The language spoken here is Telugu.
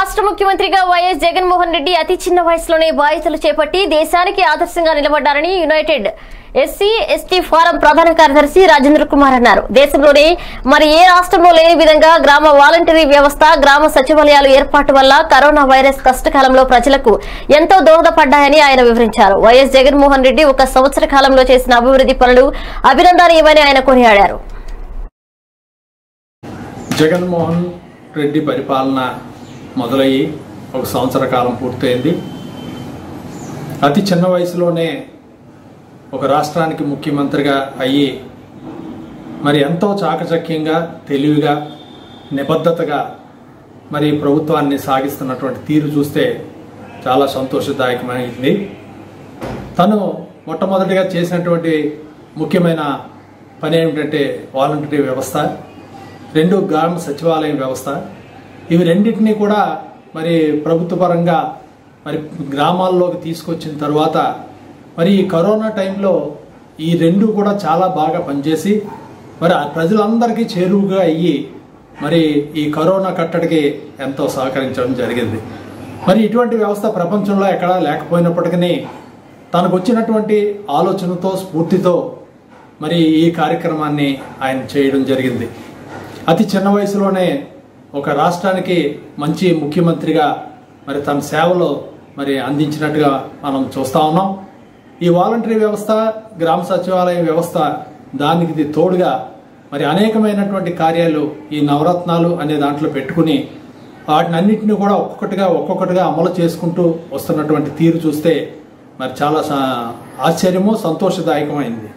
రాష్ట్ర ముఖ్యమంత్రిగా వైఎస్ జగన్మోహన్ రెడ్డి అతి చిన్న వయసులోనే బాధ్యతలు చేపట్టి దేశానికి ఆదర్శంగా నిలబడ్డారని యునైటెడ్ ఎస్సీ ఎస్టీ ఫోరం ప్రధాన కార్యదర్శి రాజేంద్ర కుమార్ అన్నారు దేశంలోనే మరి ఏ రాష్ట్రంలో లేని విధంగా గ్రామ వాలంటరీ వ్యవస్థ గ్రామ సచివాలయాలు ఏర్పాటు వల్ల కరోనా వైరస్ కష్టకాలంలో ప్రజలకు ఎంతో దోహదపడ్డాయని ఆయన వివరించారు వైఎస్ జగన్మోహన్ రెడ్డి ఒక సంవత్సర కాలంలో చేసిన అభివృద్ధి పనులు అభినందనీయమని ఆయన కొనియాడారు జగన్మోహన్ రెడ్డి పరిపాలన మొదలయ్యి ఒక సంవత్సర కాలం పూర్తయింది అతి చిన్న వయసులోనే ఒక రాష్ట్రానికి ముఖ్యమంత్రిగా అయ్యి మరి ఎంతో చాకచక్యంగా తెలివిగా నిబద్ధతగా మరి ప్రభుత్వాన్ని సాగిస్తున్నటువంటి తీరు చూస్తే చాలా సంతోషదాయకమైంది తను మొట్టమొదటిగా చేసినటువంటి ముఖ్యమైన పని ఏమిటంటే వాలంటరీ వ్యవస్థ రెండు గ్రామ సచివాలయం వ్యవస్థ ఇవి రెండింటినీ కూడా మరి ప్రభుత్వ పరంగా మరి గ్రామాల్లోకి తీసుకొచ్చిన తర్వాత మరి ఈ కరోనా టైంలో ఈ రెండు కూడా చాలా బాగా పనిచేసి మరి ఆ ప్రజలందరికీ చేరువుగా అయ్యి మరి ఈ కరోనా కట్టడికి ఎంతో సహకరించడం జరిగింది మరి ఇటువంటి వ్యవస్థ ప్రపంచంలో ఎక్కడా లేకపోయినప్పటికీ తనకు వచ్చినటువంటి ఆలోచనతో స్ఫూర్తితో మరి ఈ కార్యక్రమాన్ని ఆయన చేయడం జరిగింది అతి చిన్న వయసులోనే ఒక రాష్ట్రానికి మంచి ముఖ్యమంత్రిగా మరి తన సేవలు మరి అందించినట్టుగా మనం చూస్తా ఉన్నాం ఈ వాలంటరీ వ్యవస్థ గ్రామ సచివాలయం వ్యవస్థ దానికి ఇది తోడుగా మరి అనేకమైనటువంటి కార్యాలు ఈ నవరత్నాలు అనే దాంట్లో పెట్టుకుని వాటిని అన్నింటినీ కూడా ఒక్కొక్కటిగా ఒక్కొక్కటిగా అమలు చేసుకుంటూ వస్తున్నటువంటి తీరు చూస్తే మరి చాలా స- ఆశ్చర్యము సంతోషదాయకమైంది